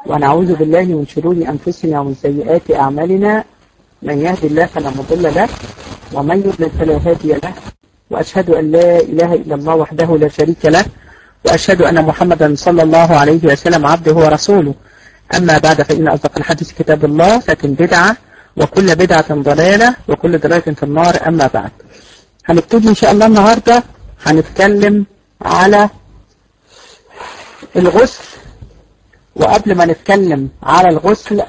ونعوذ بالله من شرور أنفسنا ومن سيئات أعمالنا من يهد الله فلا مضل له ومن يضلل فلا هادي له وأشهد أن لا إله إلا الله وحده لا شريك له وأشهد أن محمدا صلى الله عليه وسلم عبده ورسوله أما بعد فإن أصدق الحديث كتاب الله لكن بدعة وكل بدعة ضلالة وكل ضلالة في النار أما بعد هنبتدي إن شاء الله النهاردة هنتكلم على الغسل وقبل ما نتكلم على الغسل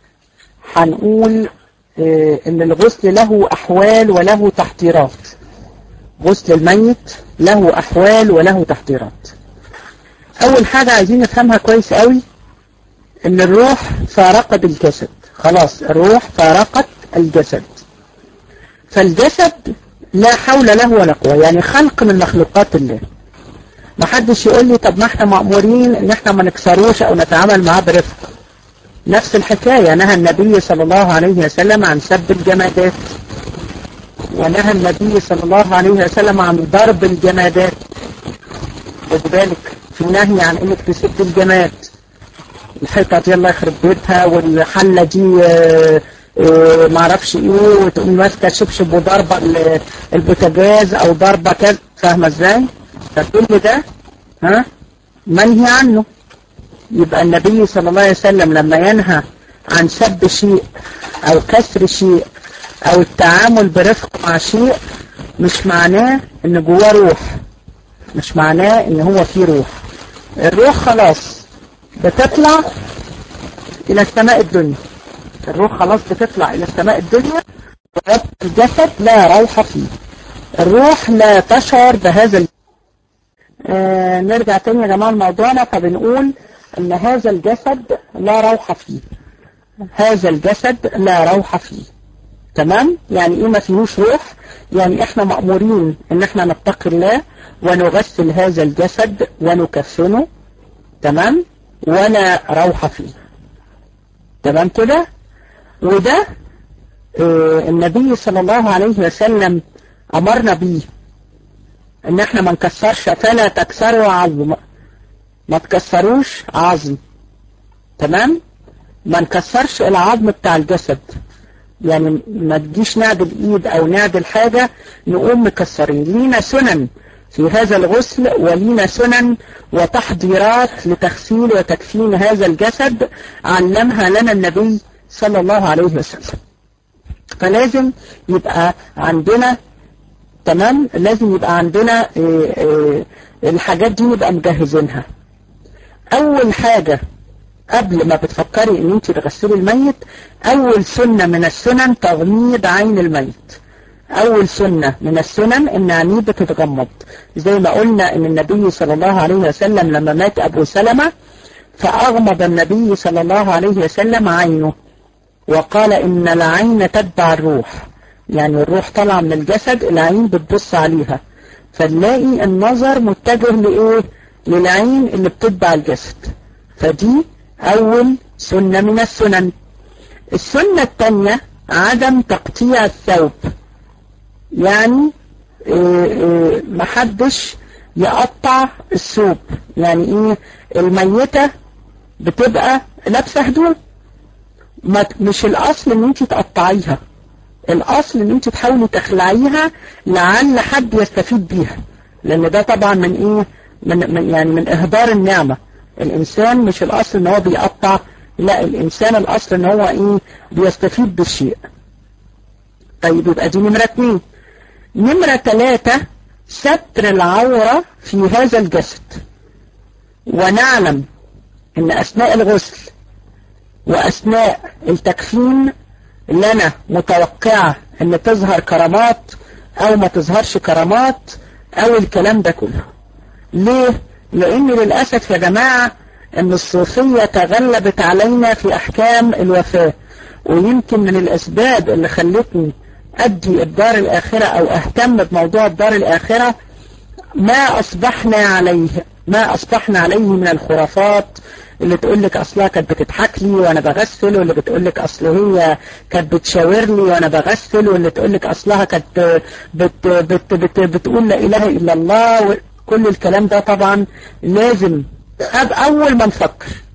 هنقول اه ان الغسل له احوال وله تحضيرات غسل الميت له احوال وله تحضيرات اول حاجة عايزين نفهمها كويس قوي ان الروح فارقت الجسد خلاص الروح فارقت الجسد فالجسد لا حول له ولا قوة يعني خلق من مخلوقات الله ما حدش يقول لي طب ما احنا مأمورين ان احنا ما نكسروش او نتعامل معاه برفق نفس الحكاية نهى النبي صلى الله عليه وسلم عن سب الجمادات ونهى النبي صلى الله عليه وسلم عن ضرب الجمادات وذلك في النهي عن انك تسب الجماد الحيطة دي الله يخرب بيتها والحلة دي اه اه معرفش ايه وتقوم ماسكة شبشب وضربة البوتاجاز او ضربة كذا فاهمة ازاي؟ فكل ده ها منهي عنه يبقى النبي صلى الله عليه وسلم لما ينهى عن سب شيء او كسر شيء او التعامل برفق مع شيء مش معناه ان جواه روح مش معناه ان هو فيه روح الروح خلاص بتطلع الى السماء الدنيا الروح خلاص بتطلع الى السماء الدنيا الجسد لا روح فيه الروح لا تشعر بهذا آه نرجع تاني يا جماعة لموضوعنا فبنقول ان هذا الجسد لا روح فيه هذا الجسد لا روح فيه تمام يعني ايه ما فيهوش روح يعني احنا مأمورين ان احنا نتقي الله ونغسل هذا الجسد ونكفنه تمام ولا روح فيه تمام كده وده آه النبي صلى الله عليه وسلم امرنا بيه ان احنا ما نكسرش فلا تكسروا عظم ما تكسروش عظم تمام ما نكسرش العظم بتاع الجسد يعني ما تجيش نعدل ايد او نعدل حاجة نقوم مكسرين لينا سنن في هذا الغسل ولينا سنن وتحضيرات لتغسيل وتكفين هذا الجسد علمها لنا النبي صلى الله عليه وسلم فلازم يبقى عندنا تمام لازم يبقى عندنا إيه إيه الحاجات دي نبقى مجهزينها اول حاجة قبل ما بتفكري ان انت تغسلي الميت اول سنة من السنن تغميض عين الميت اول سنة من السنن ان عينيه بتتغمض زي ما قلنا ان النبي صلى الله عليه وسلم لما مات ابو سلمة فاغمض النبي صلى الله عليه وسلم عينه وقال ان العين تتبع الروح يعني الروح طالعة من الجسد العين بتبص عليها فنلاقي النظر متجه لإيه للعين اللي بتتبع الجسد فدي أول سنة من السنن السنة الثانية عدم تقطيع الثوب يعني إيه إيه محدش يقطع الثوب يعني ايه الميتة بتبقى لابسة هدوم مش الأصل ان انت تقطعيها الاصل ان انت تحاولي تخلعيها لعل حد يستفيد بيها لان ده طبعا من ايه من, من يعني من اهدار النعمة الانسان مش الاصل ان هو بيقطع لا الانسان الاصل ان هو ايه بيستفيد بالشيء طيب يبقى دي نمرة اتنين نمرة تلاتة ستر العورة في هذا الجسد ونعلم ان اثناء الغسل واثناء التكفين لنا متوقعة ان تظهر كرامات او ما تظهرش كرامات او الكلام ده كله ليه لان للأسف يا جماعة ان الصوفية تغلبت علينا في احكام الوفاة ويمكن من الاسباب اللي خلتني ادي الدار الاخرة او اهتم بموضوع الدار الاخرة ما اصبحنا عليه ما اصبحنا عليه من الخرافات اللي تقول لك اصلها كانت بتضحك لي وانا بغسل واللي بتقول لك اصل هي كانت بتشاور لي وانا بغسل واللي تقول لك اصلها كانت بت بت بت بتقول لا اله الا الله كل الكلام ده طبعا لازم أب اول ما نفكر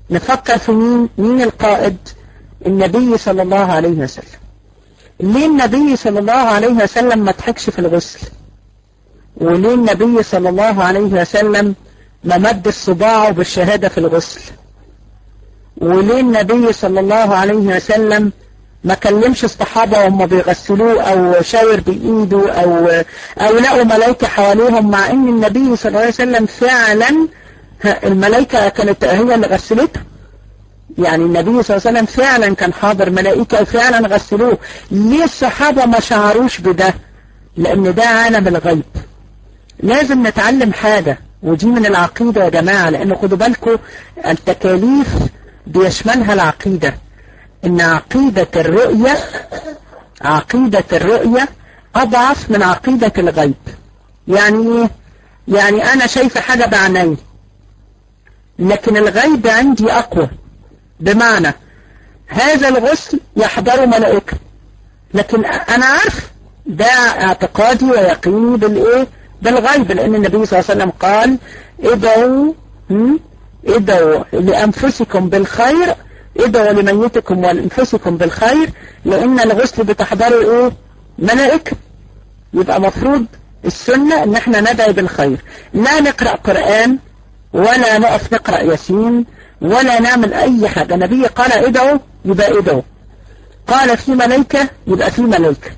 نفكر في مين مين القائد النبي صلى الله عليه وسلم ليه النبي صلى الله عليه وسلم ما ضحكش في الغسل وليه النبي صلى الله عليه وسلم ما مد صباعه بالشهادة في الغسل وليه النبي صلى الله عليه وسلم ما كلمش الصحابة وهم بيغسلوه او شاور بايده او او لقوا ملائكة حواليهم مع ان النبي صلى الله عليه وسلم فعلا الملائكة كانت هي اللي غسلته يعني النبي صلى الله عليه وسلم فعلا كان حاضر ملائكة وفعلا غسلوه ليه الصحابة ما شعروش بده لان ده عالم الغيب لازم نتعلم حاجة ودي من العقيدة يا جماعة لان خدوا بالكم التكاليف بيشملها العقيدة ان عقيدة الرؤية عقيدة الرؤية اضعف من عقيدة الغيب يعني ايه يعني انا شايفة حاجة بعيني لكن الغيب عندي اقوى بمعنى هذا الغسل يحضره ملائكة لكن انا عارف ده اعتقادي ويقيني بالايه بالغيب لان النبي صلى الله عليه وسلم قال ادعوا ادعوا لانفسكم بالخير ادعوا لميتكم ولانفسكم بالخير لان الغسل بتحضره ايه ملائكة يبقى مفروض السنة ان احنا ندعي بالخير لا نقرأ قرآن ولا نقف نقرأ ياسين ولا نعمل اي حاجة النبي قال ادعوا يبقى ادعوا قال في ملائكة يبقى في ملائكة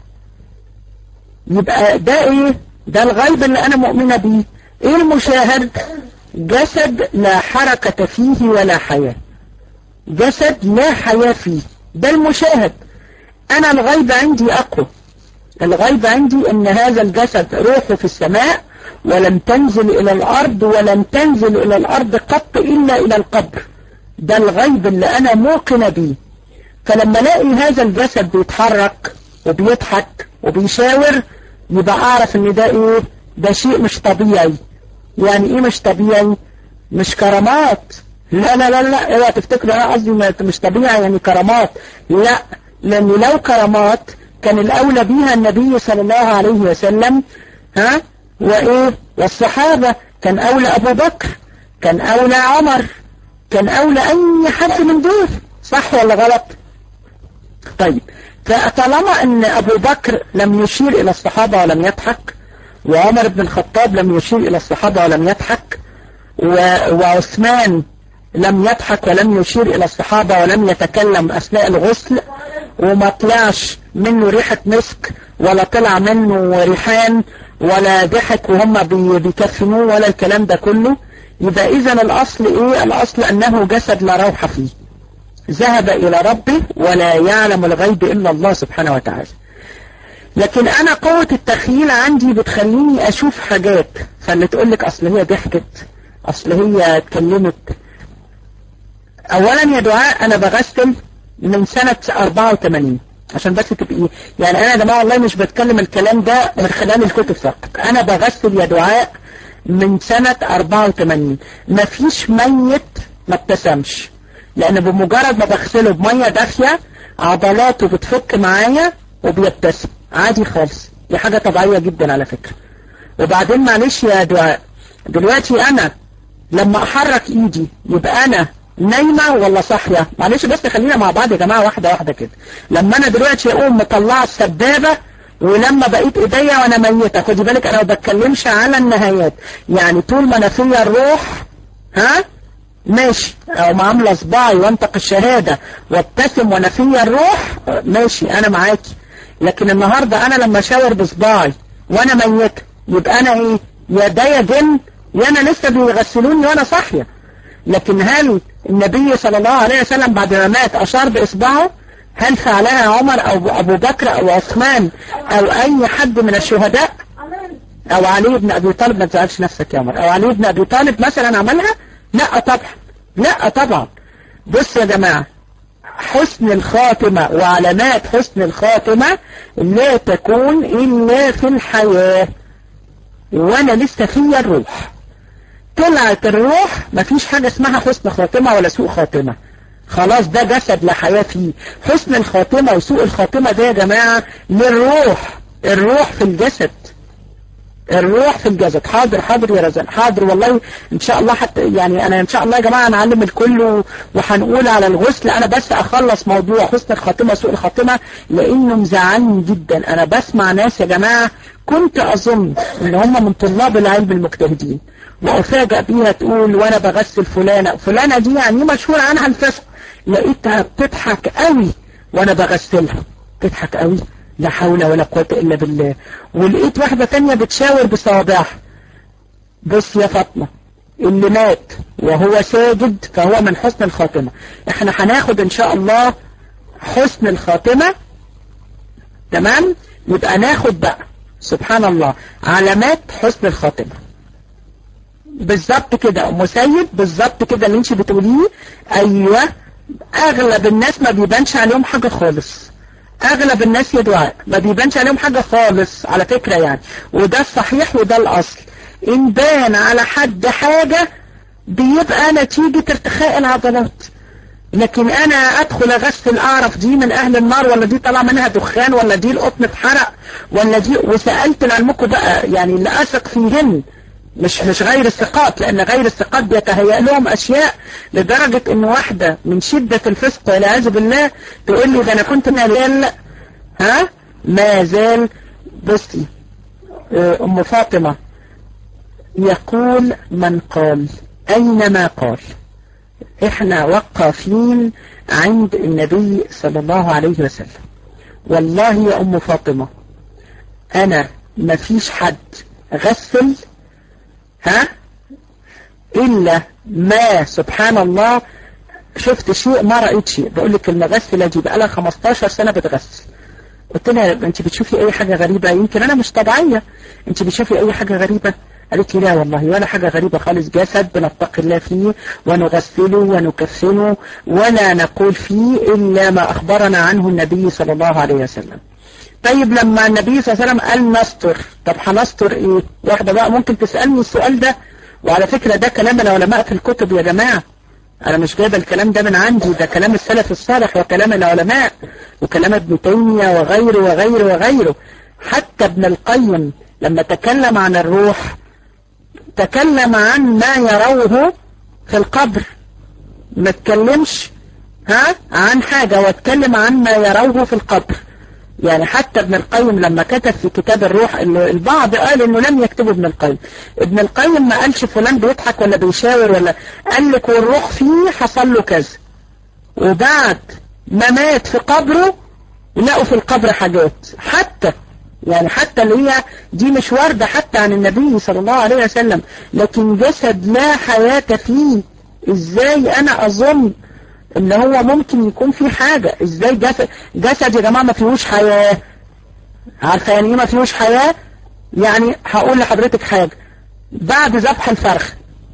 يبقى ده ايه ده الغيب اللي انا مؤمنة بيه ايه المشاهد جسد لا حركة فيه ولا حياة جسد لا حياة فيه ده المشاهد انا الغيب عندي اقوى الغيب عندي ان هذا الجسد روحه في السماء ولم تنزل الى الارض ولم تنزل الى الارض قط الا الى القبر ده الغيب اللي انا موقن بيه فلما الاقي هذا الجسد بيتحرك وبيضحك وبيشاور يبقى اعرف ان ده ايه ده شيء مش طبيعي يعني ايه مش طبيعي مش كرامات لا لا لا لا اوعى تفتكروا انا قصدي مش طبيعي يعني كرامات لا لان لو كرامات كان الاولى بيها النبي صلى الله عليه وسلم ها وايه والصحابة كان اولى ابو بكر كان اولى عمر كان اولى اي حد من دول صح ولا غلط طيب فطالما ان ابو بكر لم يشير الى الصحابة ولم يضحك وعمر بن الخطاب لم يشير الى الصحابة ولم يضحك وعثمان لم يضحك ولم يشير الى الصحابة ولم يتكلم اثناء الغسل وما طلعش منه ريحة مسك ولا طلع منه ريحان ولا ضحك وهم بيكفنوه ولا الكلام ده كله يبقى اذا الاصل ايه الاصل انه جسد لا روح فيه ذهب الى ربه ولا يعلم الغيب الا الله سبحانه وتعالى لكن انا قوة التخيل عندي بتخليني اشوف حاجات فاللي تقول لك اصل هي ضحكت اصل هي اتكلمت اولا يا دعاء انا بغسل من سنة 84 عشان بس تبقي يعني انا يا جماعه والله مش بتكلم الكلام ده من خلال الكتب فقط انا بغسل يا دعاء من سنة 84 مفيش ميت ما ابتسمش لان بمجرد ما بغسله بمية دافية عضلاته بتفك معايا وبيبتسم عادي خالص دي حاجة طبيعية جدا على فكرة وبعدين معلش يا دعاء دلوقتي انا لما احرك ايدي يبقى انا نايمة ولا صاحية معلش بس خلينا مع بعض يا جماعة واحدة واحدة كده لما انا دلوقتي اقوم مطلعة السبابة ولما بقيت ايديا وانا ميتة خدي بالك انا ما بتكلمش على النهايات يعني طول ما انا فيا الروح ها ماشي او معاملة صباعي وانطق الشهادة وابتسم وانا فيا الروح ماشي انا معاكي لكن النهاردة انا لما اشاور بصباعي وانا ميتة يبقى انا ايه يديا جن يا انا لسه بيغسلوني وانا صاحية لكن هل النبي صلى الله عليه وسلم بعد ما مات اشار باصبعه هل فعلها عمر او ابو بكر او عثمان او اي حد من الشهداء او علي بن ابي طالب ما تزعلش نفسك يا عمر او علي بن ابي طالب مثلا عملها لا طبعا لا طبعا بص يا جماعة حسن الخاتمة وعلامات حسن الخاتمة لا تكون إلا في الحياة وانا لسه فيا الروح طلعت الروح مفيش حاجة اسمها حسن خاتمة ولا سوء خاتمة خلاص ده جسد لا حياة فيه حسن الخاتمة وسوء الخاتمة ده يا جماعة للروح الروح في الجسد الروح في الجسد حاضر حاضر يا رزان حاضر والله ان شاء الله حتى يعني انا ان شاء الله يا جماعة هنعلم الكل وهنقول على الغسل انا بس اخلص موضوع حسن الخاتمة سوء الخاتمة لانه مزعلني جدا انا بسمع ناس يا جماعة كنت اظن ان هم من طلاب العلم المجتهدين وافاجئ بيها تقول وانا بغسل فلانة فلانة دي يعني مشهور عنها الفسق لقيتها بتضحك قوي وانا بغسلها بتضحك قوي لا حول ولا قوة إلا بالله ولقيت واحدة تانية بتشاور بصوابعها بص يا فاطمة اللي مات وهو ساجد فهو من حسن الخاتمة احنا هناخد ان شاء الله حسن الخاتمة تمام يبقى ناخد بقى سبحان الله علامات حسن الخاتمة بالظبط كده ام سيد بالظبط كده اللي انت بتقوليه ايوه اغلب الناس ما بيبانش عليهم حاجة خالص اغلب الناس يا دعاء ما بيبانش عليهم حاجة خالص على فكرة يعني وده الصحيح وده الاصل ان بان على حد حاجة بيبقى نتيجة ارتخاء العضلات لكن انا ادخل اغسل اعرف دي من اهل النار ولا دي طلع منها دخان ولا دي القطن اتحرق ولا دي وسألت لعلمكم بقى يعني اللي اثق فيهن مش مش غير الثقات لان غير الثقات بيتهيأ لهم اشياء لدرجة ان واحدة من شدة الفسق والعياذ بالله تقول لي ده انا كنت مالال ها ما زال بصي ام فاطمة يقول من قال اينما قال احنا وقافين عند النبي صلى الله عليه وسلم والله يا ام فاطمة انا ما فيش حد غسل ها إلا ما سبحان الله شفت شيء ما رأيت شيء بقول لك المغسلة دي بقى لها 15 سنة بتغسل قلت لها انت بتشوفي اي حاجة غريبة يمكن انا مش طبيعية انت بتشوفي اي حاجة غريبة قالت لي لا والله ولا حاجة غريبة خالص جسد بنتقي الله فيه ونغسله ونكفنه ولا نقول فيه إلا ما أخبرنا عنه النبي صلى الله عليه وسلم طيب لما النبي صلى الله عليه وسلم قال نستر طب هنستر ايه واحدة بقى ممكن تسألني السؤال ده وعلى فكرة ده كلام العلماء في الكتب يا جماعة انا مش جايبه الكلام ده من عندي ده كلام السلف الصالح وكلام العلماء وكلام ابن تيمية وغيره وغيره وغيره حتى ابن القيم لما تكلم عن الروح تكلم عن ما يروه في القبر ما تكلمش ها عن حاجة واتكلم عن ما يروه في القبر يعني حتى ابن القيم لما كتب في كتاب الروح انه البعض قال انه لم يكتبه ابن القيم ابن القيم ما قالش فلان بيضحك ولا بيشاور ولا قال لك والروح فيه حصل له كذا وبعد ما مات في قبره لقوا في القبر حاجات حتى يعني حتى اللي هي دي مش واردة حتى عن النبي صلى الله عليه وسلم لكن جسد لا حياة فيه ازاي انا اظن ان هو ممكن يكون في حاجة ازاي جسد, جسد يا جماعة ما فيهوش حياة عارفة يعني ايه ما فيهوش حياة يعني هقول لحضرتك حاجة بعد ذبح الفرخ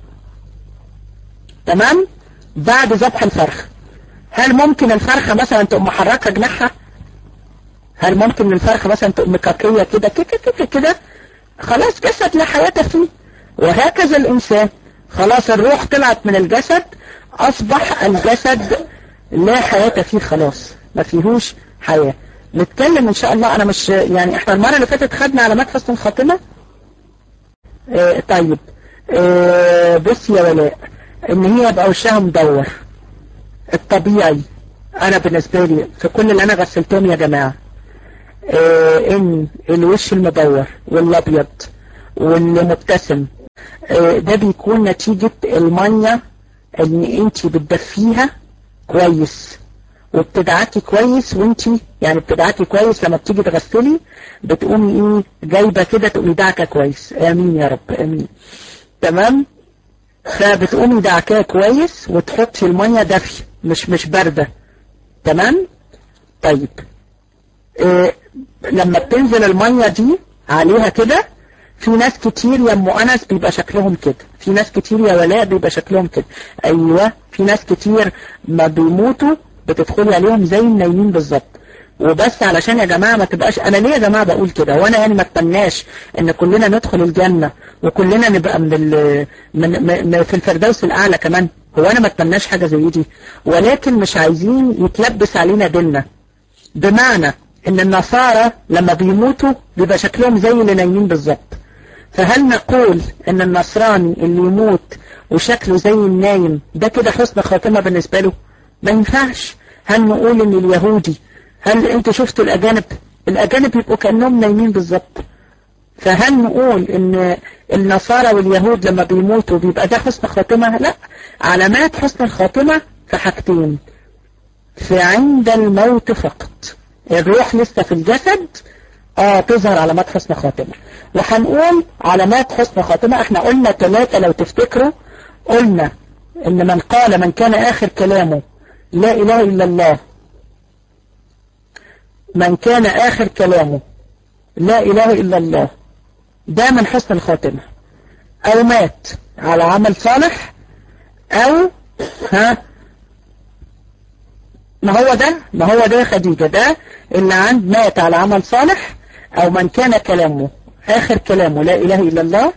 تمام بعد ذبح الفرخ هل ممكن الفرخة مثلا تقوم محركة جناحها هل ممكن الفرخة مثلا تقوم مكاكية كده كده كده كده خلاص جسد لا حياة فيه وهكذا الإنسان خلاص الروح طلعت من الجسد أصبح الجسد لا حياة فيه خلاص ما فيهوش حياة نتكلم إن شاء الله أنا مش يعني إحنا المرة اللي فاتت خدنا علامات حسن الخاتمة آه طيب آه بص يا ولاء إن هي يبقى وشها مدور الطبيعي أنا بالنسبة لي في كل اللي أنا غسلتهم يا جماعة آه إن الوش المدور والأبيض واللي مبتسم آه ده بيكون نتيجة المية ان انت بتدفيها كويس وبتدعكي كويس وانت يعني بتدعكي كويس لما بتيجي تغسلي بتقومي ايه جايبه كده تقومي دعكه كويس امين يا رب امين تمام فبتقومي دعكاه كويس وتحطي الميه دافيه مش مش بارده تمام طيب إيه لما بتنزل الميه دي عليها كده في ناس كتير يا ام انس بيبقى شكلهم كده في ناس كتير يا ولاء بيبقى شكلهم كده ايوه في ناس كتير ما بيموتوا بتدخلي عليهم زي النايمين بالظبط وبس علشان يا جماعة ما تبقاش انا ليه يا جماعة بقول كده وانا يعني ما اتمناش ان كلنا ندخل الجنة وكلنا نبقى من, ال من, من في الفردوس الاعلى كمان هو انا ما اتمناش حاجة زي دي ولكن مش عايزين يتلبس علينا ديننا بمعنى ان النصارى لما بيموتوا بيبقى شكلهم زي اللي نايمين بالظبط فهل نقول ان النصراني اللي يموت وشكله زي النايم ده كده حسن خاتمة بالنسبة له ما ينفعش هل نقول ان اليهودي هل انت شفتوا الاجانب الاجانب يبقوا كأنهم نايمين بالظبط فهل نقول ان النصارى واليهود لما بيموتوا بيبقى ده حسن خاتمة لا علامات حسن الخاتمة في حاجتين في عند الموت فقط الروح لسه في الجسد اه تظهر علامات حسن خاتمة وهنقول علامات حسن خاتمة احنا قلنا ثلاثة لو تفتكروا قلنا ان من قال من كان اخر كلامه لا اله الا الله من كان اخر كلامه لا اله الا الله ده من حسن الخاتمة او مات على عمل صالح او ها ما هو ده ما هو ده يا خديجة ده اللي عند مات على عمل صالح او من كان كلامه اخر كلامه لا اله الا الله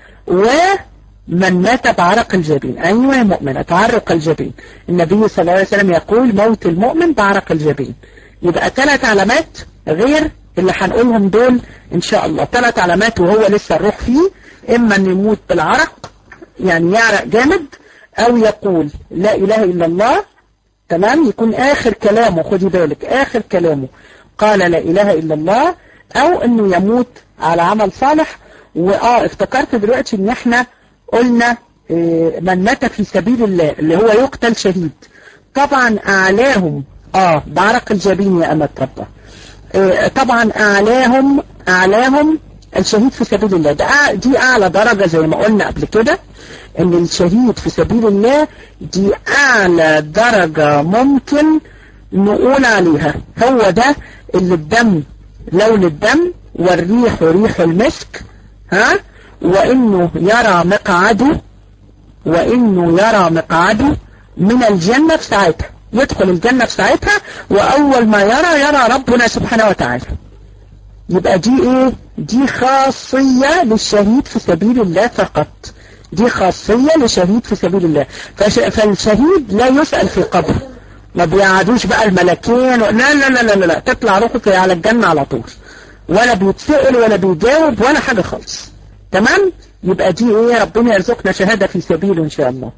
ومن مات بعرق الجبين ايوه يا مؤمنة تعرق الجبين النبي صلى الله عليه وسلم يقول موت المؤمن بعرق الجبين يبقى ثلاث علامات غير اللي هنقولهم دول ان شاء الله ثلاث علامات وهو لسه الروح فيه اما ان يموت بالعرق يعني يعرق جامد او يقول لا اله الا الله تمام يكون اخر كلامه خدي بالك اخر كلامه قال لا اله الا الله او انه يموت على عمل صالح واه افتكرت دلوقتي ان احنا قلنا اه من مات في سبيل الله اللي هو يقتل شهيد طبعا اعلاهم اه بعرق الجبين يا امة ربه اه طبعا اعلاهم اعلاهم الشهيد في سبيل الله ده دي اعلى درجة زي ما قلنا قبل كده ان الشهيد في سبيل الله دي اعلى درجة ممكن نقول عليها هو ده اللي الدم لون الدم والريح ريح المسك ها وانه يرى مقعده وانه يرى مقعده من الجنة في ساعتها يدخل الجنة في ساعتها واول ما يرى يرى ربنا سبحانه وتعالى يبقى دي ايه دي خاصية للشهيد في سبيل الله فقط دي خاصية لشهيد في سبيل الله فش... فالشهيد لا يسأل في قبره ما بيقعدوش بقى الملكين و... لا, لا لا لا لا لا تطلع روحك على الجنة على طول ولا بيتسأل ولا بيجاوب ولا حاجة خالص تمام يبقى دي ايه ربنا يرزقنا شهادة في سبيله ان شاء الله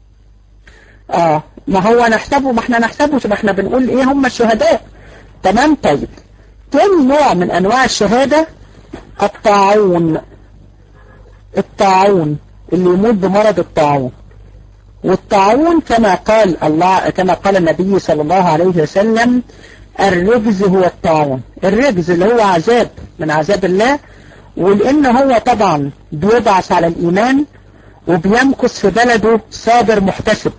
اه ما هو نحسبه ما احنا نحسبه ما احنا بنقول ايه هم الشهداء تمام طيب تاني نوع من انواع الشهادة الطاعون الطاعون اللي يموت بمرض الطاعون والطاعون كما قال الله كما قال النبي صلى الله عليه وسلم الرجز هو الطاعون الرجز اللي هو عذاب من عذاب الله ولان هو طبعا بيبعث على الايمان وبيمكث في بلده صابر محتسب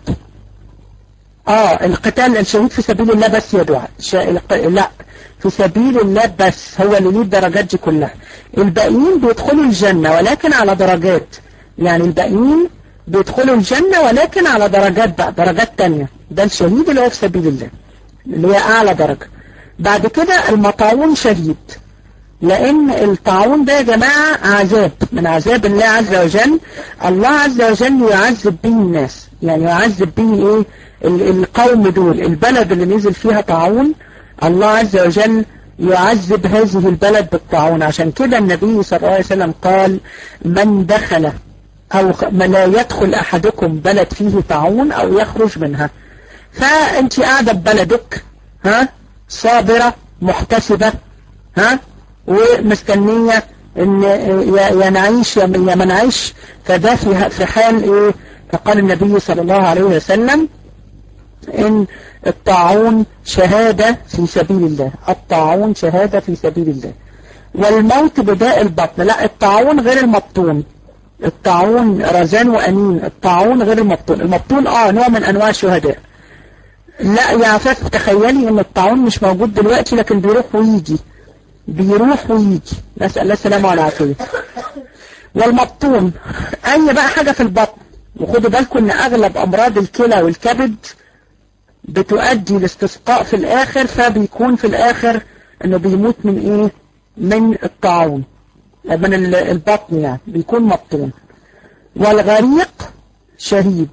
اه القتال الشهيد في سبيل الله بس يا دعاء لا في سبيل الله بس هو اللي ليه الدرجات دي كلها الباقيين بيدخلوا الجنة ولكن على درجات يعني الباقيين بيدخلوا الجنة ولكن على درجات بقى درجات تانية ده الشهيد اللي هو في سبيل الله اللي هي أعلى درجة بعد كده المطاعون شهيد لأن الطاعون ده يا جماعة عذاب من عذاب الله عز وجل الله عز وجل يعذب به الناس يعني يعذب به ايه القوم دول البلد اللي نزل فيها طاعون الله عز وجل يعذب هذه البلد بالطاعون عشان كده النبي صلى الله عليه وسلم قال من دخل أو لا يدخل أحدكم بلد فيه طاعون أو يخرج منها فأنت قاعدة ببلدك ها صابرة محتسبة ها ومستنية ان يا نعيش يا ما نعيش فده في في حال ايه فقال النبي صلى الله عليه وسلم ان الطاعون شهادة في سبيل الله الطاعون شهادة في سبيل الله والموت بداء البطن لا الطاعون غير المبطون الطاعون رزان وأنين الطاعون غير المبطون المبطون اه نوع من انواع الشهداء لا يا عفاف تخيلي ان الطاعون مش موجود دلوقتي لكن بيروح ويجي بيروح ويجي نسأل الله السلامة والعافية والمبطون اي بقى حاجة في البطن وخدوا بالكم ان اغلب امراض الكلى والكبد بتؤدي لاستسقاء في الاخر فبيكون في الاخر انه بيموت من ايه من الطاعون من البطن يعني بيكون مبطون والغريق شهيد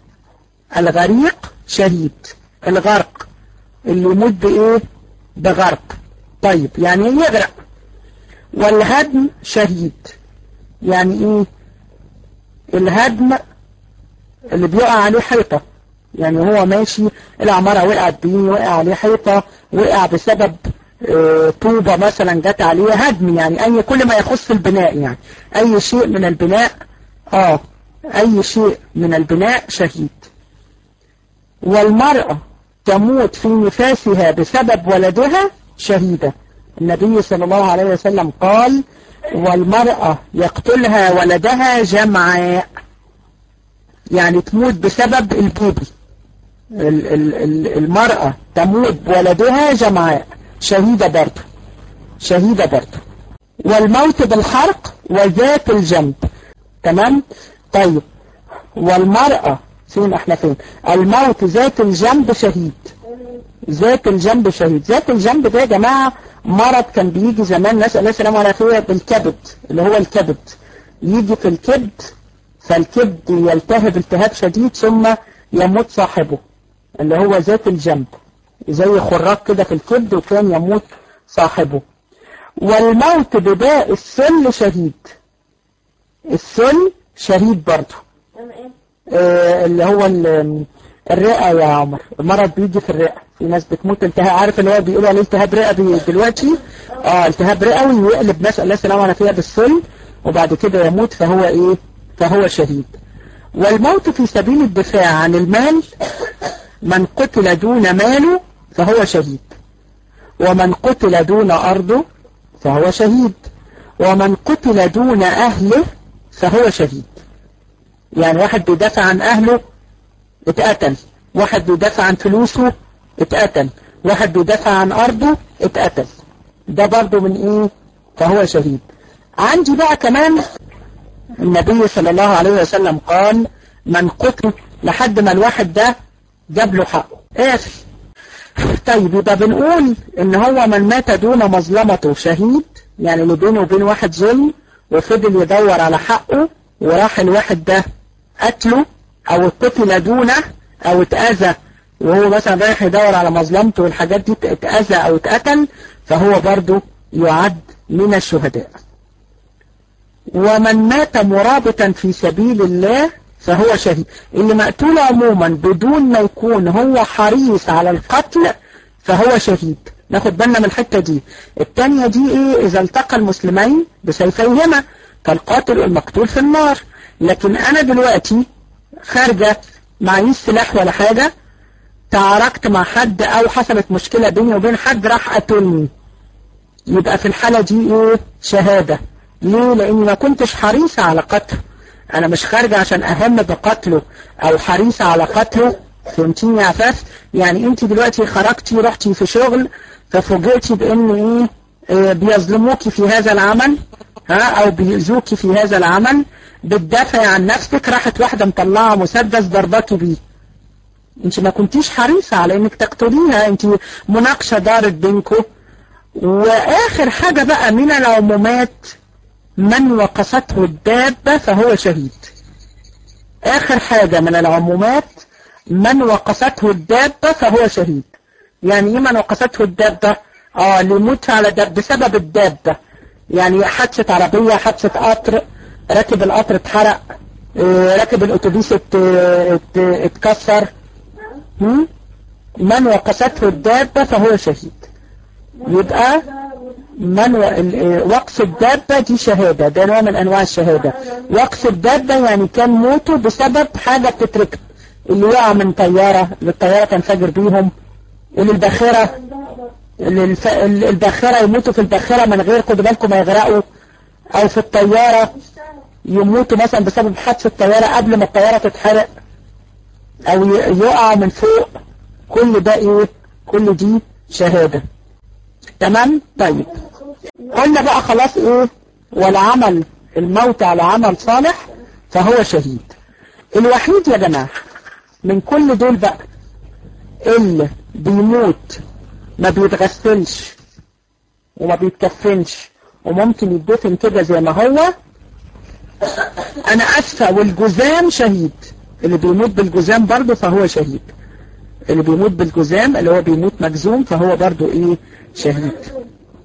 الغريق شهيد الغرق اللي يموت بايه بغرق طيب يعني يغرق والهدم شهيد يعني ايه الهدم اللي بيقع عليه حيطة يعني هو ماشي العمارة وقعت بيه وقع عليه حيطة وقع بسبب اه طوبة مثلا جت عليه هدم يعني اي كل ما يخص البناء يعني اي شيء من البناء اه اي شيء من البناء شهيد والمرأة تموت في نفاسها بسبب ولدها شهيدة النبي صلى الله عليه وسلم قال والمرأة يقتلها ولدها جمعاء يعني تموت بسبب البيبي المرأة تموت بولدها جمعاء شهيدة برضه شهيدة برضه والموت بالحرق وذات الجنب تمام طيب والمرأة فين احنا فين الموت ذات الجنب شهيد ذات الجنب شهيد ذات الجنب ده يا جماعة مرض كان بيجي زمان نسأل الله السلامة على بالكبد اللي هو الكبد يجي في الكبد فالكبد يلتهب التهاب شديد ثم يموت صاحبه اللي هو ذات الجنب زي خراج كده في الكبد وكان يموت صاحبه والموت بداء السل شهيد السل شهيد برضه آه اللي هو الرئة يا عمر المرض بيجي في الرئة في ناس بتموت التهاب عارف اللي هو بيقولوا عليه التهاب رئوي دلوقتي اه التهاب رئوي ويقلب نسأل الله السلامة على فيها بالسل وبعد كده يموت فهو ايه فهو شهيد والموت في سبيل الدفاع عن المال من قتل دون ماله فهو شهيد ومن قتل دون أرضه فهو شهيد ومن قتل دون أهله فهو شهيد يعني واحد بيدافع عن أهله اتقتل واحد بيدافع عن فلوسه اتقتل واحد بيدافع عن أرضه اتقتل ده برضه من ايه فهو شهيد عندي بقى كمان النبي صلى الله عليه وسلم قال من قتل لحد ما الواحد ده جاب له حقه اسف طيب يبقى بنقول ان هو من مات دون مظلمته شهيد يعني اللي بينه وبين واحد ظلم وفضل يدور على حقه وراح الواحد ده قتله او قتل دونه او اتأذى وهو مثلا رايح يدور على مظلمته والحاجات دي اتأذى او اتقتل فهو برضه يعد من الشهداء ومن مات مرابطا في سبيل الله فهو شهيد اللي مقتول عموما بدون ما يكون هو حريص على القتل فهو شهيد ناخد بالنا من الحتة دي التانية دي ايه اذا التقى المسلمين بسيفيهما فالقاتل والمقتول في النار لكن انا دلوقتي خارجة معيش سلاح ولا حاجة تعاركت مع حد او حصلت مشكلة بيني وبين حد راح قتلني يبقى في الحالة دي ايه شهادة ليه لاني ما كنتش حريصة على قتله انا مش خارجة عشان اهم بقتله او حريصة على قتله فهمتيني يا عفاف يعني انت دلوقتي خرجتي رحتي في شغل ففوجئتي بان ايه, إيه بيظلموكي في هذا العمل ها او بيؤذوكي في هذا العمل بتدافعي عن نفسك راحت واحدة مطلعة مسدس ضرباكي بيه انت ما كنتيش حريصة على انك تقتليها انت مناقشة دارت بينكم واخر حاجة بقى من العمومات من وقصته الدابة فهو شهيد آخر حاجة من العمومات من وقصته الدابة فهو شهيد يعني ايه من وقصته الدابة اه اللي يموت على داب بسبب الدابة يعني حادثة عربية حادثة قطر راكب القطر اتحرق اه راكب الاتوبيس ات ات اتكسر من وقصته الدابة فهو شهيد يبقى من وقص الدابة دي شهادة ده نوع من أنواع الشهادة وقص الدابة يعني كان موته بسبب حاجة بتتركب اللي وقع من طيارة اللي الطيارة تنفجر بيهم اللي الباخرة اللي الف... الباخرة يموتوا في الباخرة من غير خدوا بالكم ما يغرقوا أو في الطيارة يموتوا مثلا بسبب حادثة الطيارة قبل ما الطيارة تتحرق أو يقع من فوق كل ده إيه كل دي شهادة تمام طيب قلنا بقى خلاص ايه والعمل الموت على عمل صالح فهو شهيد الوحيد يا جماعة من كل دول بقى اللي بيموت ما بيتغسلش وما بيتكفنش وممكن يدفن كده زي ما هو انا اسفة والجزام شهيد اللي بيموت بالجزام برضه فهو شهيد اللي بيموت بالجزام اللي هو بيموت مجزوم فهو برضه ايه شهيد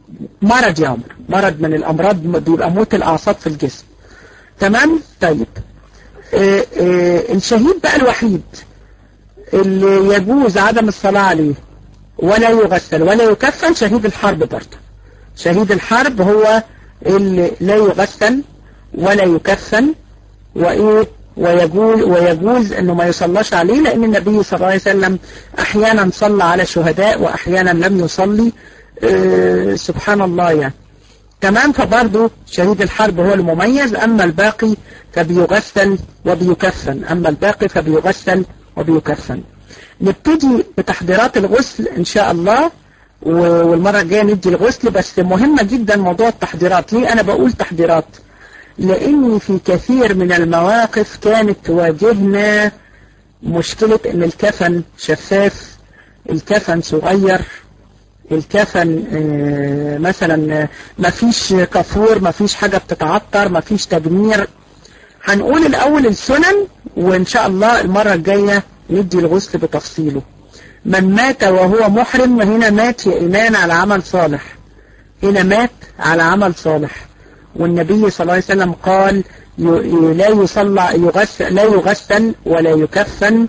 مرض يا عمر مرض من الأمراض بيبقى موت الأعصاب في الجسم تمام طيب آه آه الشهيد بقى الوحيد اللي يجوز عدم الصلاة عليه ولا يغسل ولا يكفن شهيد الحرب برضه شهيد الحرب هو اللي لا يغسل ولا يكفن وإيه ويجوز, ويجوز أنه ما يصلاش عليه لأن النبي صلى الله عليه وسلم أحيانا صلى على الشهداء وأحيانا لم يصلي أه سبحان الله يعني تمام فبرضه شهيد الحرب هو المميز أما الباقي فبيغسل وبيكفن أما الباقي فبيغسل وبيكفن نبتدي بتحضيرات الغسل إن شاء الله والمرة الجاية ندي الغسل بس مهمة جدا موضوع التحضيرات ليه أنا بقول تحضيرات لأني في كثير من المواقف كانت تواجهنا مشكلة أن الكفن شفاف الكفن صغير الكفن مثلا ما فيش كافور ما فيش حاجة بتتعطر ما فيش تجمير هنقول الأول السنن وإن شاء الله المرة الجاية ندي الغسل بتفصيله من مات وهو محرم هنا مات يا إيمان على عمل صالح هنا مات على عمل صالح والنبي صلى الله عليه وسلم قال لا يصلى يغسل لا يغسل ولا يكفن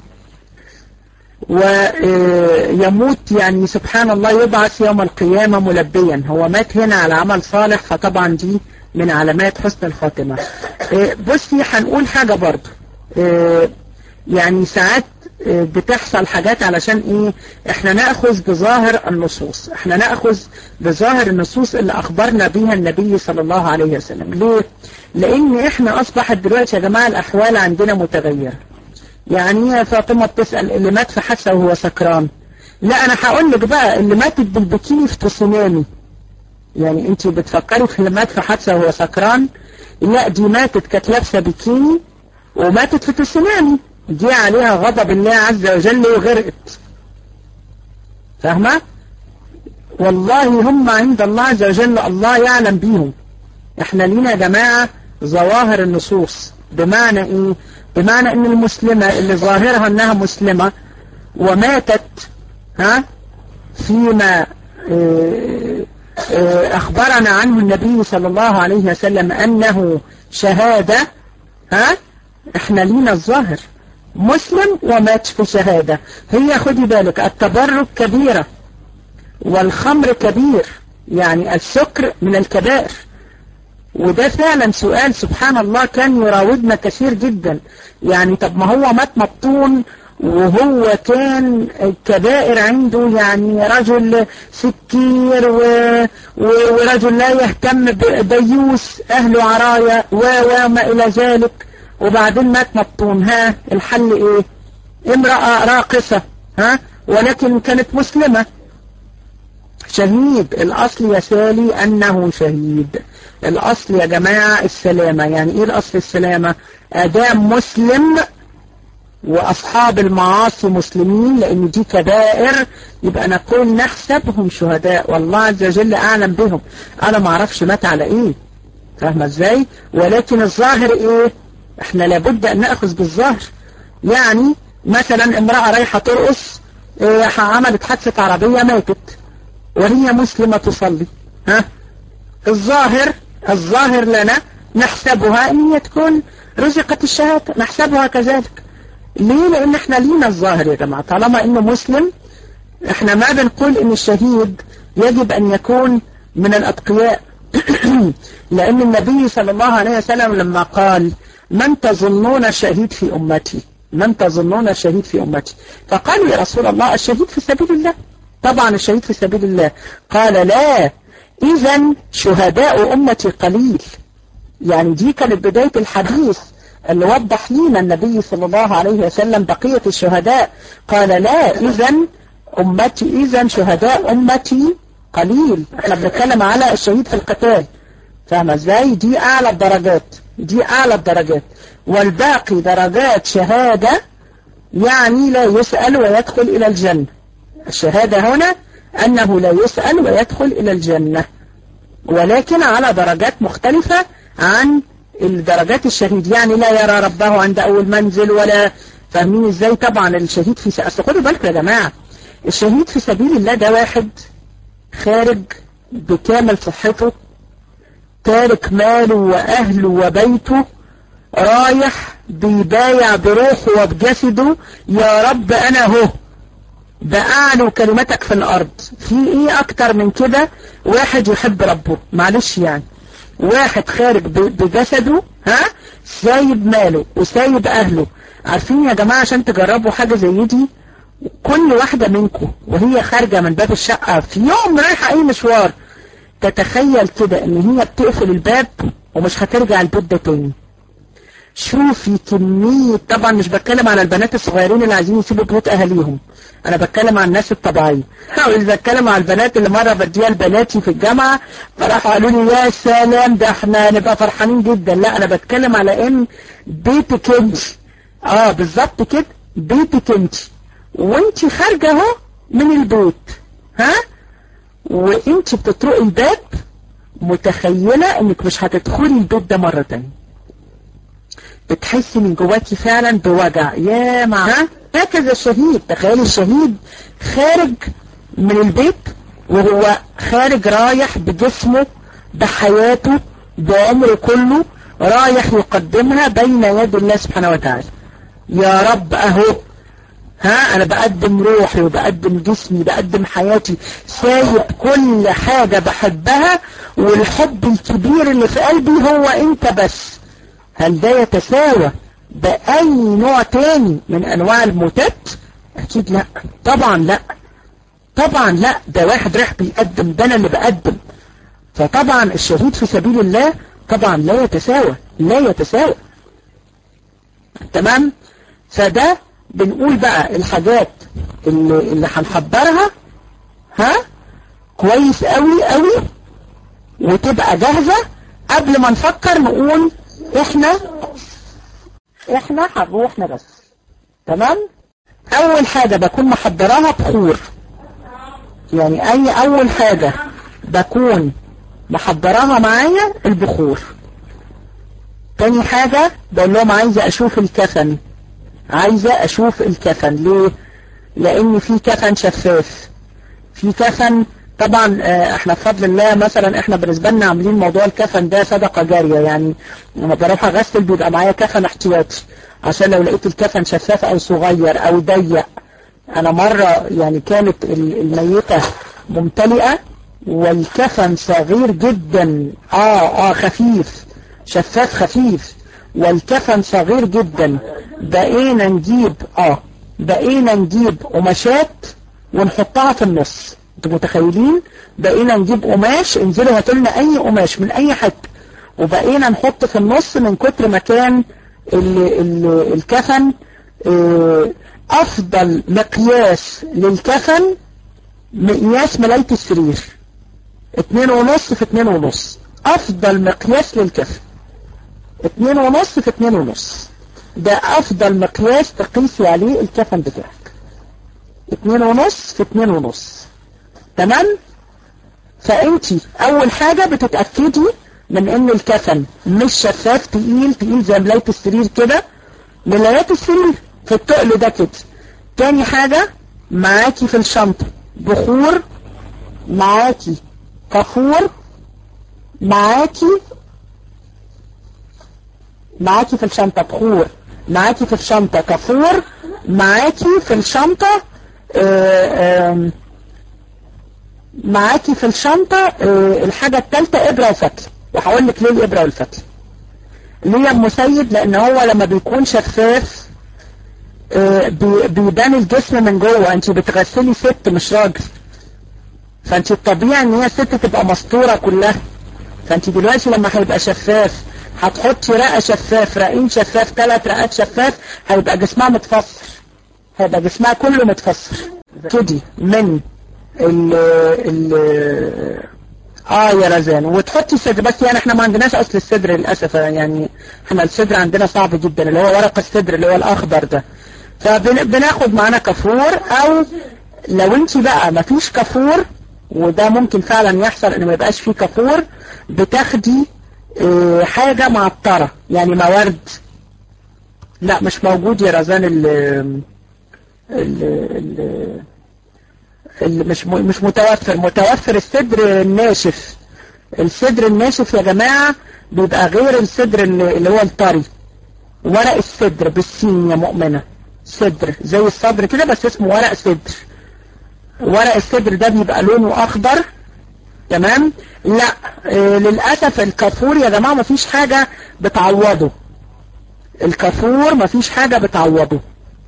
ويموت يعني سبحان الله يبعث يوم القيامة ملبيا هو مات هنا على عمل صالح فطبعا دي من علامات حسن الخاتمة بصي هنقول حاجة برضو يعني ساعات بتحصل حاجات علشان ايه احنا نأخذ بظاهر النصوص احنا نأخذ بظاهر النصوص اللي اخبرنا بيها النبي صلى الله عليه وسلم ليه لان احنا اصبحت دلوقتي يا جماعة الاحوال عندنا متغيرة يعني يا فاطمة بتسأل اللي مات في حادثة وهو سكران لا انا هقول لك بقى اللي ماتت بالبكيني في تسونامي يعني انت بتفكري في اللي مات في حادثة وهو سكران لا دي ماتت كانت لابسة بكيني وماتت في تسونامي دي عليها غضب الله عز وجل وغرقت فاهمة والله هم عند الله عز وجل الله يعلم بيهم احنا لينا يا جماعة ظواهر النصوص بمعنى ايه بمعنى ان المسلمة اللي ظاهرها انها مسلمة وماتت ها فيما اه اه اخبرنا عنه النبي صلى الله عليه وسلم انه شهادة ها احنا لينا الظاهر مسلم ومات في شهادة هي خدي بالك التبرك كبيرة والخمر كبير يعني السكر من الكبائر وده فعلا سؤال سبحان الله كان يراودنا كثير جدا يعني طب ما هو مات مبطون وهو كان كبائر عنده يعني رجل سكير و... و... ورجل لا يهتم بيوس أهله عرايا و... وما إلى ذلك وبعدين مات مبطون ها الحل ايه امرأة راقصة ها ولكن كانت مسلمة شهيد الأصل يا سالي أنه شهيد الأصل يا جماعة السلامة يعني إيه الأصل السلامة أدام مسلم وأصحاب المعاصي مسلمين لأن دي كبائر يبقى نقول نحسبهم شهداء والله عز وجل أعلم بهم أنا ما اعرفش مات على إيه فاهمة إزاي ولكن الظاهر إيه احنا لابد ان نأخذ بالظاهر يعني مثلا امرأة رايحة ترقص اه عملت حادثة عربية ماتت وهي مسلمة تصلي ها الظاهر الظاهر لنا نحسبها ان هي تكون رزقت الشهادة نحسبها كذلك ليه لان احنا لينا الظاهر يا جماعة طالما انه مسلم احنا ما بنقول ان الشهيد يجب ان يكون من الاتقياء لان النبي صلى الله عليه وسلم لما قال من تظنون الشهيد في أمتي من تظنون الشهيد في أمتي فقالوا يا رسول الله الشهيد في سبيل الله طبعا الشهيد في سبيل الله قال لا إذا شهداء أمتي قليل يعني دي كانت بداية الحديث اللي وضح لنا النبي صلى الله عليه وسلم بقية الشهداء قال لا إذا أمتي إذا شهداء أمتي قليل احنا بنتكلم على الشهيد في القتال فاهمة ازاي دي أعلى الدرجات دي أعلى الدرجات والباقي درجات شهادة يعني لا يسأل ويدخل إلى الجنة الشهادة هنا أنه لا يسأل ويدخل إلى الجنة ولكن على درجات مختلفة عن الدرجات الشهيد يعني لا يرى ربه عند أول منزل ولا فاهمين ازاي طبعا الشهيد في أصل خدوا بالكم يا جماعة الشهيد في سبيل الله ده واحد خارج بكامل صحته تارك ماله وأهله وبيته رايح بيبايع بروحه وبجسده يا رب أنا هو بأعلو كلمتك في الأرض في إيه أكتر من كده واحد يحب ربه معلش يعني واحد خارج بجسده ها سايب ماله وسايب أهله عارفين يا جماعة عشان تجربوا حاجة زي دي كل واحدة منكم وهي خارجة من باب الشقة في يوم رايحة أي مشوار تتخيل كده ان هي بتقفل الباب ومش هترجع البيت ده تاني شوفي كمية طبعا مش بتكلم على البنات الصغيرين اللي عايزين يسيبوا بيوت اهاليهم انا بتكلم عن الناس الطبيعية مش بتكلم على البنات اللي مرة بديها لبناتي في الجامعة فراحوا قالوا لي يا سلام ده احنا نبقى فرحانين جدا لا انا بتكلم على ان بيتك انت اه بالظبط كده بيتك انت وانت خارجة اهو من البيت ها وانت بتطرقي الباب متخيلة انك مش هتدخلي البيت ده مرة تانية بتحسي من جواكي فعلا بوجع يا مع هكذا الشهيد تخيلي الشهيد خارج من البيت وهو خارج رايح بجسمه بحياته بعمره كله رايح يقدمها بين يد الله سبحانه وتعالى يا رب اهو ها انا بقدم روحي وبقدم جسمي بقدم حياتي سايب كل حاجة بحبها والحب الكبير اللي في قلبي هو انت بس هل ده يتساوى بأي نوع تاني من انواع الموتات اكيد لا طبعا لا طبعا لا ده واحد راح بيقدم ده انا اللي بقدم فطبعا الشهيد في سبيل الله طبعا لا يتساوى لا يتساوى تمام فده بنقول بقى الحاجات اللي, اللي هنحضرها ها كويس قوي قوي وتبقى جاهزة قبل ما نفكر نقول احنا احنا هنروح بس تمام اول حاجة بكون محضراها بخور يعني اي اول حاجة بكون محضراها معايا البخور تاني حاجة بقول لهم عايزة اشوف الكفن عايزة اشوف الكفن ليه لان في كفن شفاف في كفن طبعا احنا بفضل الله مثلا احنا بالنسبة لنا عاملين موضوع الكفن ده صدقة جارية يعني لما بروح اغسل بيبقى معايا كفن احتياطي عشان لو لقيت الكفن شفاف او صغير او ضيق انا مرة يعني كانت الميتة ممتلئة والكفن صغير جدا اه اه خفيف شفاف خفيف والكفن صغير جدا بقينا نجيب اه بقينا نجيب قماشات ونحطها في النص انتوا متخيلين بقينا نجيب قماش انزلوا هاتوا لنا اي قماش من اي حته وبقينا نحط في النص من كتر ما كان ال ال الكفن اه افضل مقياس للكفن مقياس ملاية السرير اتنين ونص في اتنين ونص افضل مقياس للكفن اتنين ونص في اتنين ونص ده افضل مقياس تقيسي عليه الكفن بتاعك اتنين ونص في اتنين ونص تمام فانتي اول حاجة بتتأكدي من ان الكفن مش شفاف تقيل تقيل زي ملاية السرير كده ملايات السرير في التقل ده كده تاني حاجة معاكي في الشنطة بخور معاكي كافور معاكي معاكي في الشنطة بخور معاكي في الشنطة كافور معاكي في الشنطة آآ آآ معاكي في الشنطة الحاجة التالتة إبرة وفتل وهقول لك ليه الإبرة والفتل ليه أم سيد لأن هو لما بيكون شفاف بيبان الجسم من جوه انت بتغسلي ست مش راجل فانت الطبيعي ان هي ست تبقى مستورة كلها فانت دلوقتي لما هيبقى شفاف هتحطي رقة شفاف رقين شفاف ثلاث رقات شفاف هيبقى جسمها متفصل هيبقى جسمها كله متفصل كده من ال ال اه يا رزان وتحطي الصدر بس يعني احنا ما عندناش اصل الصدر للاسف يعني احنا الصدر عندنا صعب جدا اللي هو ورق الصدر اللي هو الاخضر ده فبناخد معانا كافور او لو انت بقى ما فيش كافور وده ممكن فعلا يحصل ان ما يبقاش فيه كافور بتاخدي اه حاجة معطرة يعني موارد لا مش موجود يا رزان ال ال ال مش مش متوفر متوفر الصدر الناشف الصدر الناشف يا جماعة بيبقى غير الصدر اللي هو الطري ورق الصدر بالسين يا مؤمنة صدر زي الصدر كده بس اسمه ورق صدر ورق الصدر ده بيبقى لونه اخضر تمام لا آه للأسف الكافور يا جماعة مفيش حاجة بتعوضه الكافور مفيش حاجة بتعوضه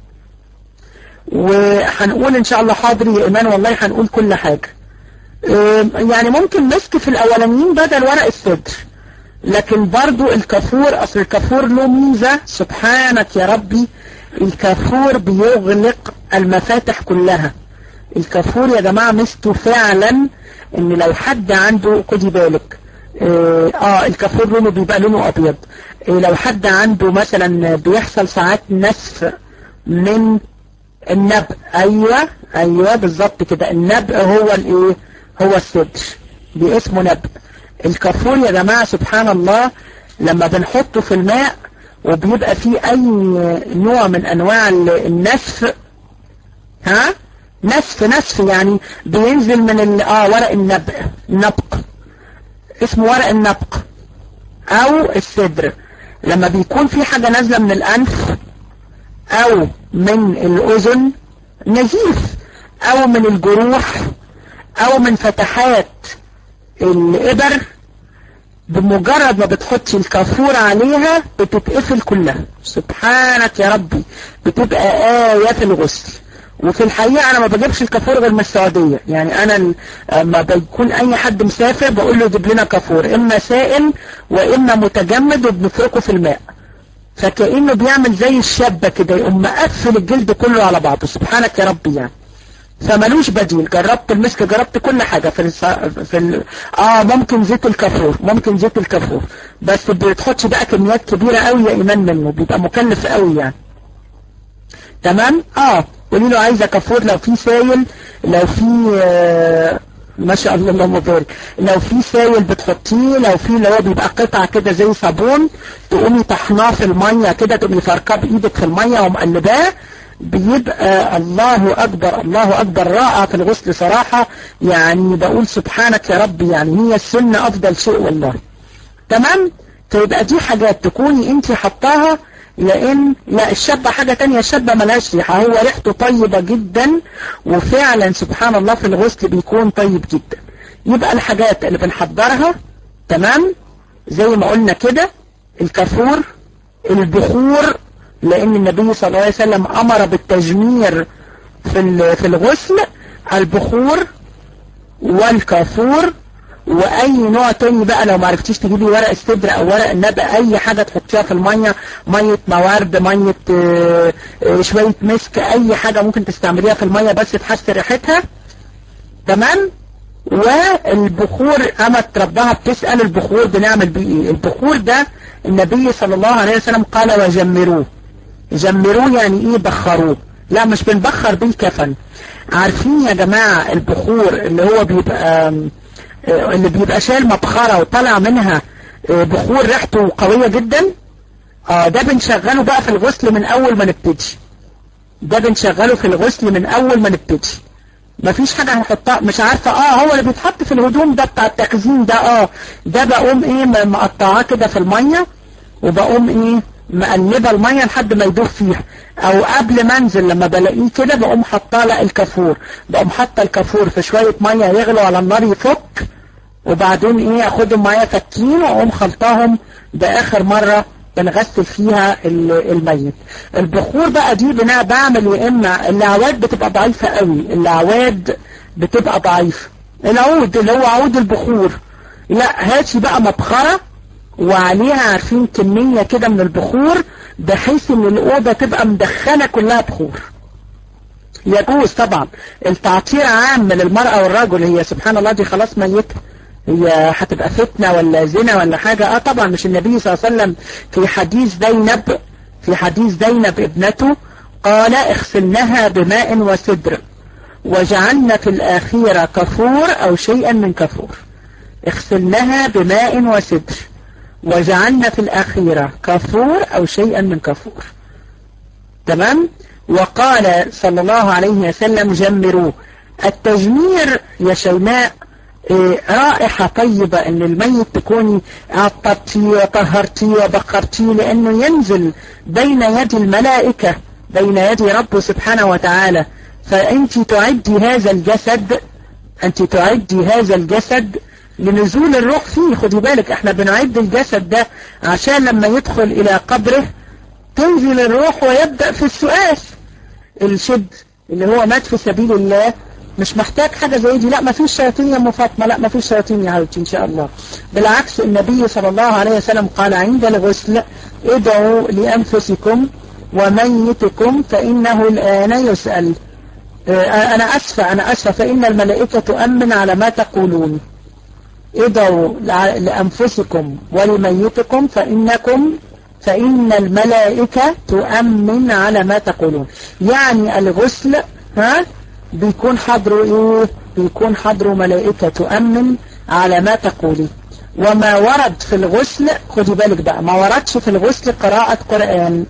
وهنقول ان شاء الله حاضر يا ايمان والله هنقول كل حاجة آه يعني ممكن مسك في الاولانيين بدل ورق الصدر لكن برضو الكافور اصل الكافور له ميزة سبحانك يا ربي الكافور بيغلق المفاتح كلها الكافور يا جماعة مستو فعلا ان لو حد عنده خدي بالك اه, آه الكافور لونه بيبقى لونه ابيض اه لو حد عنده مثلا بيحصل ساعات نسف من النبأ ايوه ايوه بالظبط كده النبأ هو الايه هو الصدر باسمه نبأ الكافور يا جماعة سبحان الله لما بنحطه في الماء وبيبقى فيه اي نوع من انواع النسف ها نسف نسف يعني بينزل من اه ورق النبق النبق اسمه ورق النبق او الصدر لما بيكون في حاجة نازلة من الانف او من الاذن نزيف او من الجروح او من فتحات الابر بمجرد ما بتحطي الكافور عليها بتتقفل كلها سبحانك يا ربي بتبقى آية في الغسل وفي الحقيقة انا ما بجيبش الكافور غير من السعودية يعني انا لما بيكون اي حد مسافر بقول له جيب لنا كافور اما سائل واما متجمد وبنفركه في الماء فكأنه بيعمل زي الشابة كده يقوم مقفل الجلد كله على بعضه سبحانك يا ربي يعني فملوش بديل جربت المسك جربت كل حاجة في الص... في ال... اه ممكن زيت الكافور ممكن زيت الكافور بس بتحطش بقى كميات كبيرة قوي يا ايمان منه بيبقى مكلف قوي يعني تمام اه قولي له عايزة كافور لو في سايل لو في آه ما شاء الله اللهم بارك لو في سايل بتحطيه لو في اللي هو بيبقى قطعة كده زي صابون تقومي طحناه في المية كده تقومي فاركاه بايدك في المية ومقلباه بيبقى الله أكبر الله أكبر رائع في الغسل صراحة يعني بقول سبحانك يا رب يعني هي السنة أفضل شيء والله تمام فيبقى دي حاجات تكوني انت حطاها لان لا الشابة حاجة تانية الشابة ملهاش ريحة هو ريحته طيبة جدا وفعلا سبحان الله في الغسل بيكون طيب جدا يبقى الحاجات اللي بنحضرها تمام زي ما قلنا كده الكافور البخور لأن النبي صلى الله عليه وسلم أمر بالتجمير في في الغسل البخور والكافور وأي نوع تاني بقى لو ما عرفتيش تجيبي ورق الصدر أو ورق النبأ أي حاجة تحطيها في المية مية موارد مية اه اه شوية مسك أي حاجة ممكن تستعمليها في المية بس تحسن ريحتها تمام والبخور أمت ربها بتسأل البخور بنعمل بيه ايه البخور ده النبي صلى الله عليه وسلم قال وجمروه جمروه يعني ايه بخروه لا مش بنبخر بيه الكفن عارفين يا جماعة البخور اللي هو بيبقى اللي بيبقى شايل مبخرة وطلع منها بخور ريحته قوية جدا اه ده بنشغله بقى في الغسل من اول ما نبتدي ده بنشغله في الغسل من اول ما نبتدي مفيش حاجة هنحطها مش عارفة اه هو اللي بيتحط في الهدوم ده بتاع التخزين ده اه ده بقوم ايه مقطعاه كده في المية وبقوم ايه مقلبة المية لحد ما يدوب فيها او قبل ما انزل لما بلاقيه كده بقوم حطاه لا الكافور بقوم حاطه الكافور في شوية مية يغلوا على النار يفك وبعدين ايه اخدهم معايا فكين واقوم خلطاهم باخر مرة بنغسل فيها الميت البخور بقى دي بنا بعمل يا اما الاعواد بتبقى ضعيفة قوي الاعواد بتبقى ضعيفة العود اللي هو عود البخور لا هاتي بقى مبخرة وعليها عارفين كمية كده من البخور بحيث ان الأوضة تبقى مدخنة كلها بخور يجوز طبعا التعطير عام للمرأة والرجل هي سبحان الله دي خلاص ميتة هي هتبقى فتنة ولا زنا ولا حاجة اه طبعا مش النبي صلى الله عليه وسلم في حديث زينب في حديث زينب ابنته قال اغسلنها بماء وسدر وجعلنا في الآخيرة كفور أو شيئا من كفور اغسلنها بماء وسدر وجعلنا في الأخيرة كفور أو شيئا من كفور تمام وقال صلى الله عليه وسلم جمروه التجمير يا شيماء إيه رائحة طيبة ان الميت تكوني عطرتيه وطهرتيه وبخرتيه لانه ينزل بين يدي الملائكة بين يدي ربه سبحانه وتعالى فانت تعدي هذا الجسد انت تعدي هذا الجسد لنزول الروح فيه خدي بالك احنا بنعد الجسد ده عشان لما يدخل الى قبره تنزل الروح ويبدأ في السؤال الشد اللي هو مات في سبيل الله مش محتاج حاجة زي دي لا ما فيش شياطين يا ام فاطمه لا ما فيش شياطين يا حبيبتي ان شاء الله بالعكس النبي صلى الله عليه وسلم قال عند الغسل ادعوا لأنفسكم وميتكم فإنه الآن يسأل أنا أسفة أنا أسفة فإن الملائكة تؤمن على ما تقولون ادعوا لأنفسكم ولميتكم فإنكم فإن الملائكة تؤمن على ما تقولون يعني الغسل ها بيكون حضره ايه بيكون حضره ملائكة تؤمن على ما تقولي وما ورد في الغسل خدي بالك بقى ما وردش في الغسل قراءة قرآن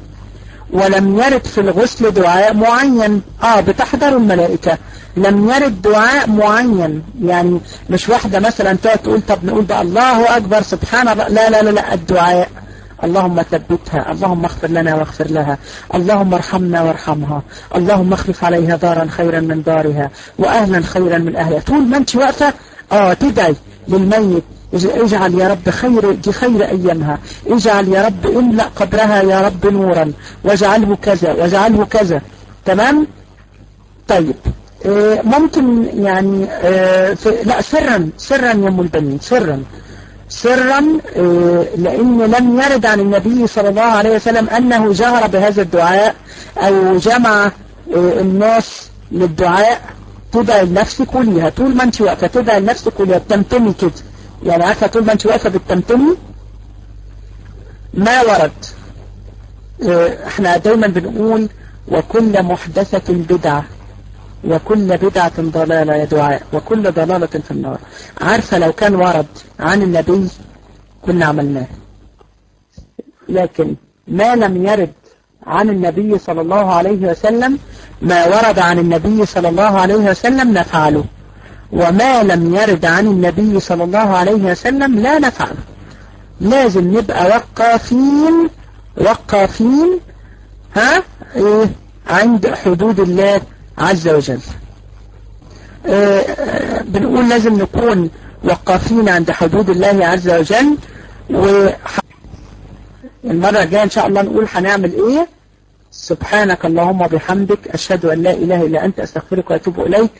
ولم يرد في الغسل دعاء معين اه بتحضر الملائكة لم يرد دعاء معين يعني مش واحدة مثلا تقعد تقول طب نقول بقى الله أكبر سبحان الله لا لا لا, لا الدعاء اللهم ثبتها اللهم اغفر لنا واغفر لها اللهم ارحمنا وارحمها اللهم اخلف عليها دارا خيرا من دارها واهلا خيرا من اهلها طول ما انت واقفه اه تدعي للميت اجعل يا رب خير دي خير ايامها اجعل يا رب املأ قبرها يا رب نورا واجعله كذا واجعله كذا تمام طيب آه ممكن يعني آه لا سرا سرا يا ام البنين سرا سرا لأن لم يرد عن النبي صلى الله عليه وسلم أنه جهر بهذا الدعاء أو جمع الناس للدعاء تدعي لنفسك وليها طول ما انت واقفة تدعي لنفسك وليها بتمتمي كده يعني عارفة طول ما انت واقفة بتمتمي ما ورد احنا دايما بنقول وكل محدثة بدعة وكل بدعة ضلالة يا دعاء وكل ضلالة في النار عارفة لو كان ورد عن النبي كنا عملناه لكن ما لم يرد عن النبي صلى الله عليه وسلم ما ورد عن النبي صلى الله عليه وسلم نفعله وما لم يرد عن النبي صلى الله عليه وسلم لا نفعله لازم نبقى وقافين وقافين ها ايه عند حدود الله عز وجل آه آه بنقول لازم نكون وقافين عند حدود الله عز وجل والمرة الجاية ان شاء الله نقول هنعمل ايه سبحانك اللهم وبحمدك اشهد ان لا اله الا انت استغفرك واتوب اليك